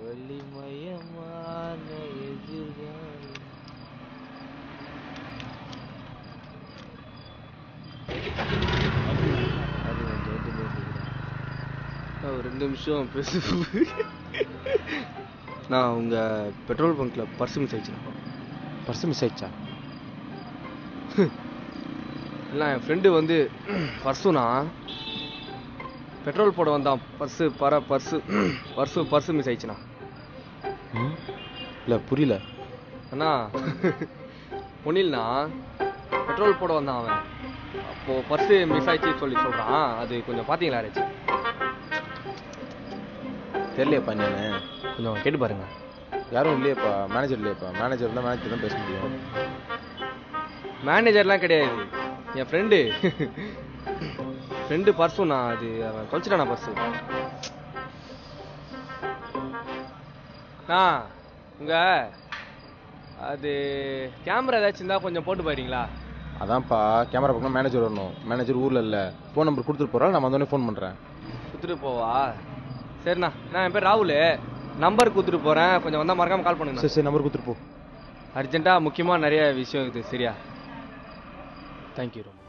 ஒளிமயமான எதிர்காலம் அது கொஞ்சம் வந்து பேசிக்கிறேன் நான் ஒரு ரெண்டு நிமிஷம் பேசு நான் உங்க பெட்ரோல் பங்க்ல பர்ஸ் மிஸ் ஆயிடுச்சுண்ணா பர்ஸ் மிஸ் ஆயிடுச்சா இல்லை என் ஃப்ரெண்டு வந்து பர்ஸுண்ணா பெட்ரோல் போட வந்தான் பர்ஸு பர பர்ஸு பர்ஸு பர்ஸு மிஸ் ஆயிடுச்சுண்ணா ம் இல்லை புரியல அண்ணா ஒன்றில்ண்ணா பெட்ரோல் போட வந்தான் அவன் அப்போ பர்ஸு மிஸ் ஆயிடுச்சு சொல்லி சொல்றான் அது கொஞ்சம் பாத்தீங்களா யாராச்சும் தெரியலையப்பா என்னன்னு கொஞ்சம் கேட்டு பாருங்க யாரும் இல்லையேப்பா மேனேஜர் இல்லையேப்பா மேனேஜர் இருந்தால் மேனேஜர் தான் பேச முடியும் மேனேஜர்லாம் கிடையாது என் ஃப்ரெண்டு ஃப்ரெண்டு பர்ஸுண்ணா அது அவன் தொலைச்சிட்டானா பர்ஸு ஆ உங்க அது கேமரா ஏதாச்சும் இருந்தா கொஞ்சம் போட்டு போயிடுறீங்களா அதான்ப்பா கேமரா பக்கம் மேனேஜர் வரணும் மேனேஜர் ஊரில் இல்லை ஃபோன் நம்பர் கொடுத்துட்டு போகிறா நான் வந்தோடனே ஃபோன் பண்ணுறேன் கொடுத்துட்டு போவா சரிண்ணா நான் என் பேர் ராகுல் நம்பர் கொடுத்துட்டு போறேன் கொஞ்சம் வந்தா மறக்காம கால் பண்ணுங்க சரி சரி நம்பர் கொடுத்துட்டு போ அர்ஜென்ட்டா முக்கியமா நிறைய விஷயம் இருக்குது சரியா தேங்க்யூ ரொம்ப